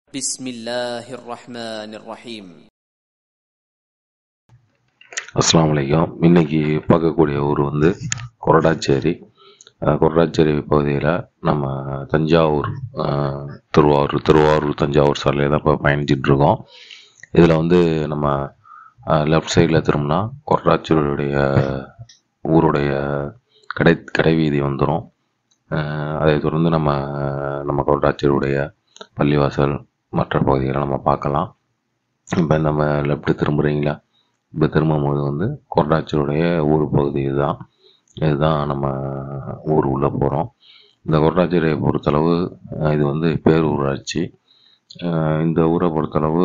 بسم الله الرحمن الرحيم அஸ்ஸலாமு அலைக்கும் இன்னைக்கு பார்க்கக்கூடிய ஊர் வந்து கொரடாச்சேரி அஹ் கொரடாச்சேரி பகுதியில் நம்ம தஞ்சாவூர் அஹ் திருவாரூர் திருவாரூர் தஞ்சாவூர் சாலையில் தான் இப்போ பயணிச்சுட்டு இருக்கோம் இதில் வந்து நம்ம லெஃப்ட் சைடில் திரும்பினா கொரடாச்சேரியுடைய ஊருடைய கடை கடை வீதி வந்துடும் அதை தொடர்ந்து நம்ம நம்ம கொரடாச்சேரியுடைய பள்ளிவாசல் மற்ற பகுதிகளை நம்ம பார்க்கலாம் இப்போ நம்ம லெஃப்ட் திரும்புகிறீங்களா இப்போ திரும்பும்போது வந்து கொரடாச்சேரியுடைய ஊர் பகுதி இதுதான் இதுதான் நம்ம ஊர் உள்ளே போகிறோம் இந்த கொரடாச்சேரியை பொறுத்தளவு அஹ் இது வந்து பேரூராட்சி அஹ் இந்த ஊரை பொறுத்தளவு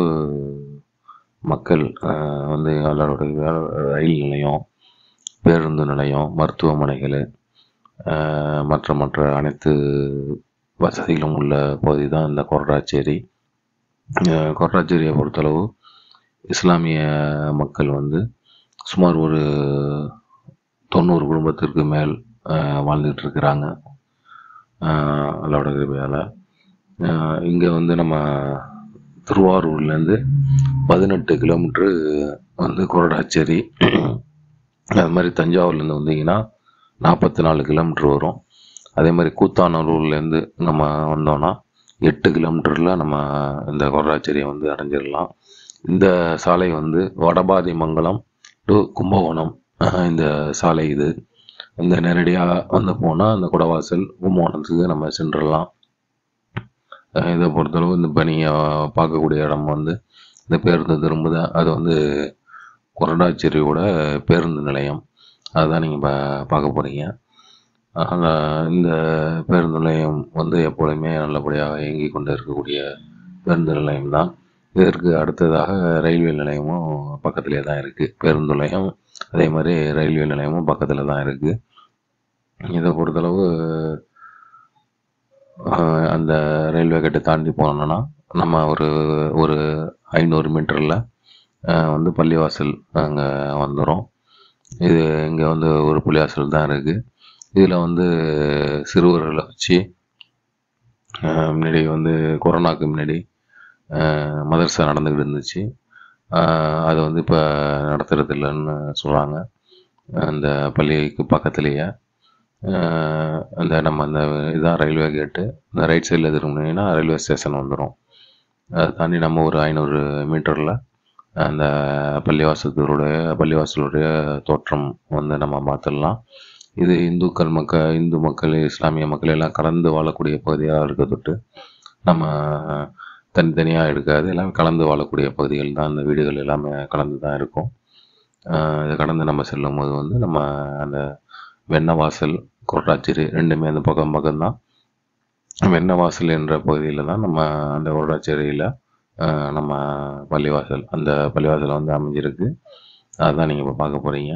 மக்கள் அஹ் வந்து எல்லாருடைய வேலை- ரயில் நிலையம் பேருந்து நிலையம் மருத்துவமனைகள் அஹ் மற்ற மற்ற அனைத்து வசதிகளும் உள்ள பகுதி தான் இந்த கொரடாச்சேரி அஹ் கொரடாச்சேரியை பொறுத்தளவு இஸ்லாமிய மக்கள் வந்து சுமார் ஒரு தொண்ணூறு குடும்பத்திற்கு மேல் அஹ், வாழ்ந்துட்டு இருக்கிறாங்க அஹ், அல்லாவோட கிருபையால் இங்கே வந்து நம்ம திருவாரூர்லேருந்து பதினெட்டு கிலோமீட்ரு வந்து கொரடாச்சேரி அது மாதிரி தஞ்சாவூர்லேருந்து வந்தீங்கன்னா நாற்பத்தி நாலு கிலோமீட்ரு வரும் அதே மாதிரி கூத்தானூர்லேருந்து நம்ம வந்தோம்னா எட்டு கிலோமீட்டரில் நம்ம இந்த கொரடாச்சேரியை வந்து அடைஞ்சிடலாம் இந்த சாலை வந்து வடபாதி மங்கலம் டு கும்பகோணம் அஹ் இந்த சாலை இது இந்த நேரடியாக வந்து போனால் இந்த குடவாசல் கும்பகோணத்துக்கு நம்ம சென்றுடலாம் அஹ் இதை பொறுத்தளவு இந்த பனியை பார்க்கக்கூடிய இடம் வந்து இந்த பேருந்து திரும்புது அது வந்து கொரடாச்சேரியோட பேருந்து நிலையம் அதுதான் நீங்கள் பா பார்க்க போகிறீங்க அந்த இந்த பேருந்து நிலையம் வந்து எப்பொழுதுமே நல்லபடியாக இயங்கி கொண்டு இருக்கக்கூடிய பேருந்து நிலையம் தான் இதற்கு அடுத்ததாக ரயில்வே நிலையமும் பக்கத்திலே தான் இருக்குது பேருந்து நிலையம் அதே மாதிரி ரயில்வே நிலையமும் பக்கத்தில் தான் இருக்குது இதை பொறுத்தளவு ஆஹ், அந்த ரயில்வே கேட்டை தாண்டி போனோம்னா நம்ம ஒரு ஒரு ஐநூறு மீட்டரில் வந்து பள்ளிவாசல் அங்கே வந்துடும் இது இங்கே வந்து ஒரு பள்ளிவாசல் தான் இருக்குது இதில் வந்து சிறுவர்களை வச்சு ஆஹ், முன்னாடி வந்து கொரோனாக்கு முன்னாடி ஆஹ், மதரசா நடந்துக்கிட்டு இருந்துச்சு ஆஹ், அது வந்து இப்போ நடத்துறது இல்லைன்னு சொல்கிறாங்க அந்த பள்ளிக்கு பக்கத்துலேயே ஆஹ், அந்த நம்ம அந்த இதான் ரயில்வே கேட்டு இந்த ரைட் சைடில் திரும்பினீங்கன்னா ரயில்வே ஸ்டேஷன் வந்துடும் அதை தாண்டி நம்ம ஒரு ஐநூறு மீட்டரில் அந்த பள்ளிவாசலுடைய பள்ளிவாசலுடைய தோற்றம் வந்து நம்ம பார்த்துடலாம் இது இந்துக்கள் மக்கள் இந்து மக்கள் இஸ்லாமிய மக்கள் எல்லாம் கலந்து வாழக்கூடிய பகுதியாக இருக்க தொட்டு நம்ம தனித்தனியாக இருக்காது எல்லாமே கலந்து வாழக்கூடிய பகுதிகள் தான் அந்த வீடுகள் எல்லாமே கலந்து தான் இருக்கும் ஆஹ் இதை கடந்து நம்ம செல்லும் போது வந்து நம்ம அந்த வெண்ணவாசல் கொரடாச்சேரி ரெண்டுமே அந்த பக்கம் பக்கம்தான் வெண்ணவாசல் என்ற பகுதியில் தான் நம்ம அந்த கொரடாச்சேரியில் நம்ம பள்ளிவாசல் அந்த பள்ளிவாசல் வந்து அமைஞ்சிருக்கு அதுதான் நீங்கள் இப்போ பார்க்க போகிறீங்க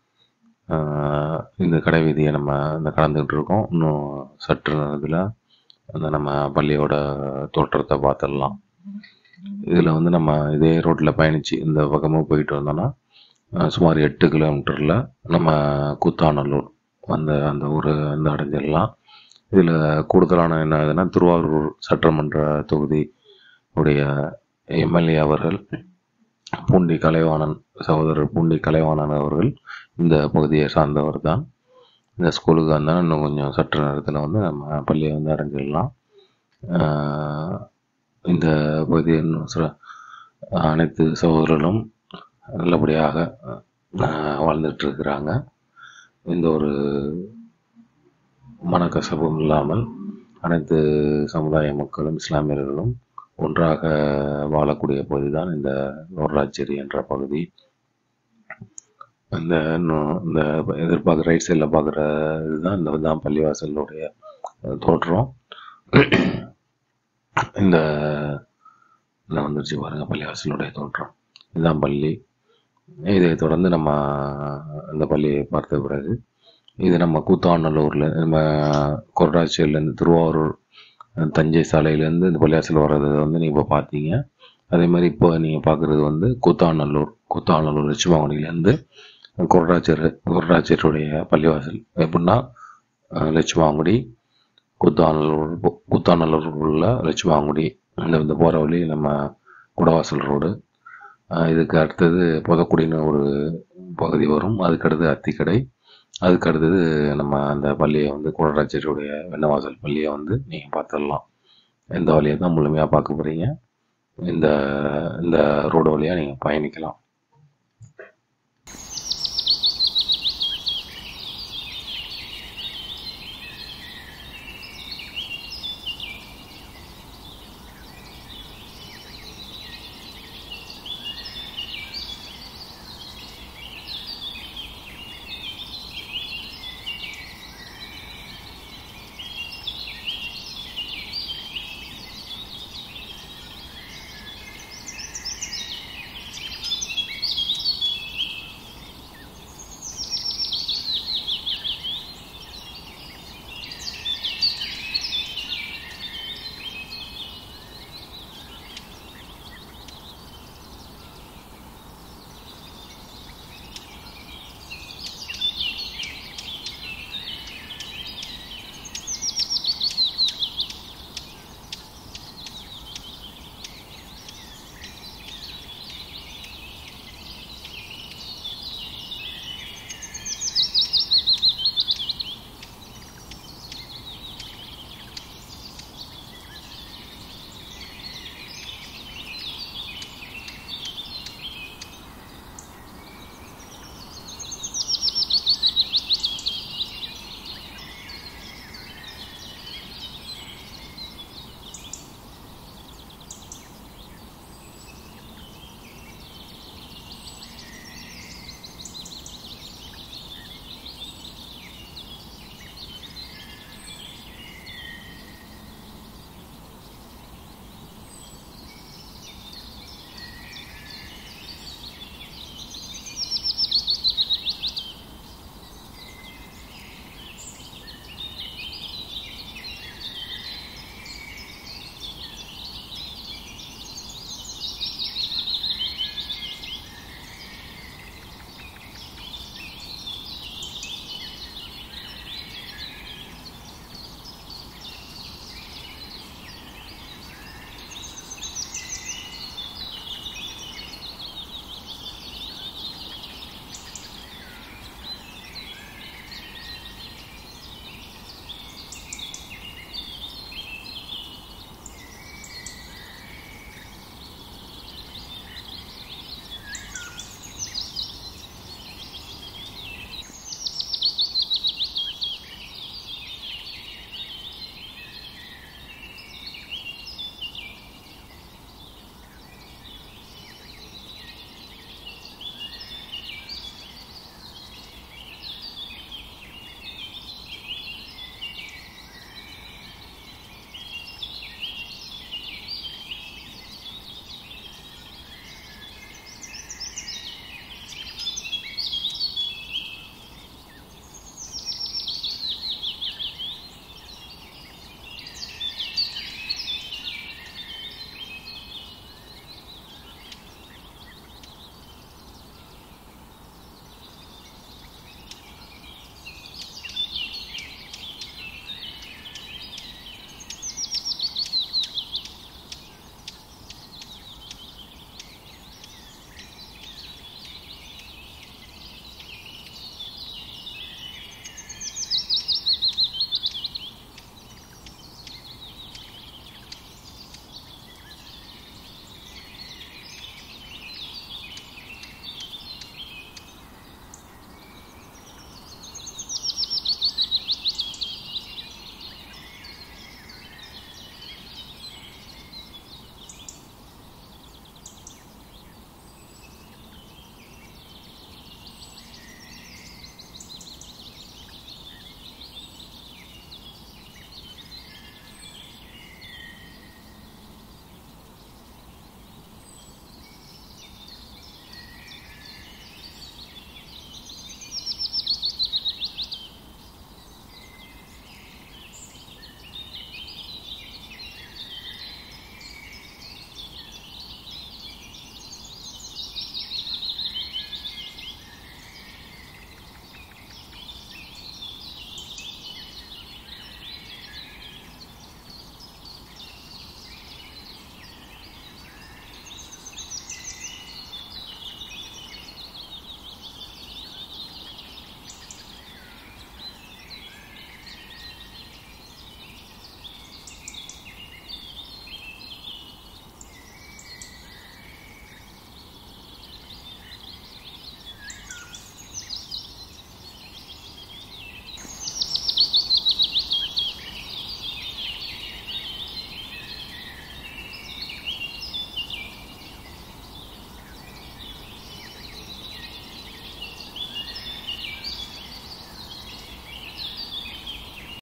இந்த கடை வீதியை நம்ம இந்த கடந்துக்கிட்டு இருக்கோம் இன்னும் சற்று நேரத்தில் அந்த நம்ம பள்ளியோட தோற்றத்தை பார்த்துடலாம் இதில் வந்து நம்ம இதே ரோட்டில் பயணித்து இந்த பக்கமாக போயிட்டு வந்தோம்னா அஹ், சுமார் எட்டு கிலோமீட்டரில் நம்ம கூத்தாநல்லூர் அந்த அந்த ஊர் வந்து அடைஞ்சிடலாம் இதில் கூடுதலான என்ன இதுன்னா திருவாரூர் சட்டமன்ற தொகுதி உடைய எம்எல்ஏ அவர்கள் பூண்டி கலைவாணன் சகோதரர் பூண்டி கலைவாணன் அவர்கள் இந்த பகுதியை சார்ந்தவர் தான் இந்த ஸ்கூலுக்கு வந்தால் இன்னும் கொஞ்சம் சற்று நேரத்தில் வந்து நம்ம பள்ளியை வந்து அடைஞ்சிடலாம் ஆஹ் இந்த பகுதியை இன்னும் சில அனைத்து சகோதரர்களும் நல்லபடியாக ஆஹ் வாழ்ந்துட்டு இருக்கிறாங்க எந்த ஒரு மனக்கசப்பும் இல்லாமல் அனைத்து சமுதாய மக்களும் இஸ்லாமியர்களும் ஒன்றாக வாழக்கூடிய பகுதி தான் இந்த நூறாச்சேரி என்ற பகுதி இந்த இன்னும் இந்த எதிர்பார்க்குற ரைட் சைடில் பார்க்குற இதுதான் இந்த தான் பள்ளிவாசலுடைய அஹ், தோற்றம் இந்த இந்த வந்துருச்சு பாருங்க பள்ளிவாசலுடைய தோற்றம் இதுதான் பள்ளி இதை தொடர்ந்து நம்ம அந்த பள்ளியை பார்த்த பிறகு இது நம்ம கூத்தாநல்லூரில் நம்ம கொரடாச்சேரியிலேருந்து திருவாரூர் அஹ், தஞ்சை சாலையிலேருந்து இந்த பள்ளிவாசல் வர்றது வந்து நீங்கள் இப்போ பார்த்தீங்க அதே மாதிரி இப்போ நீங்கள் பார்க்குறது வந்து கூத்தாநல்லூர் கூத்தாநல்லூர் லட்சுமாவணிலேருந்து கொரடாச்சேரி கொரடாச்சேரியுடைய பள்ளிவாசல் எப்படின்னா அஹ், லட்சுமாங்குடி கூத்தாநல்லூர் கூத்தாநல்லூர் உள்ள லட்சுமாங்குடி இந்த இந்த போகிற வழி நம்ம குடவாசல் ரோடு ஆஹ் இதுக்கு அடுத்தது புதக்குடின்னு ஒரு பகுதி வரும் அதுக்கு அடுத்து அத்திக்கடை அதுக்கு அடுத்தது நம்ம அந்த பள்ளியை வந்து குடராச்சேரியுடைய வெண்ணவாசல் பள்ளியை வந்து நீங்கள் பார்த்துடலாம் இந்த வழியை தான் முழுமையாக பார்க்க போகிறீங்க இந்த இந்த ரோடு வழியாக நீங்கள் பயணிக்கலாம்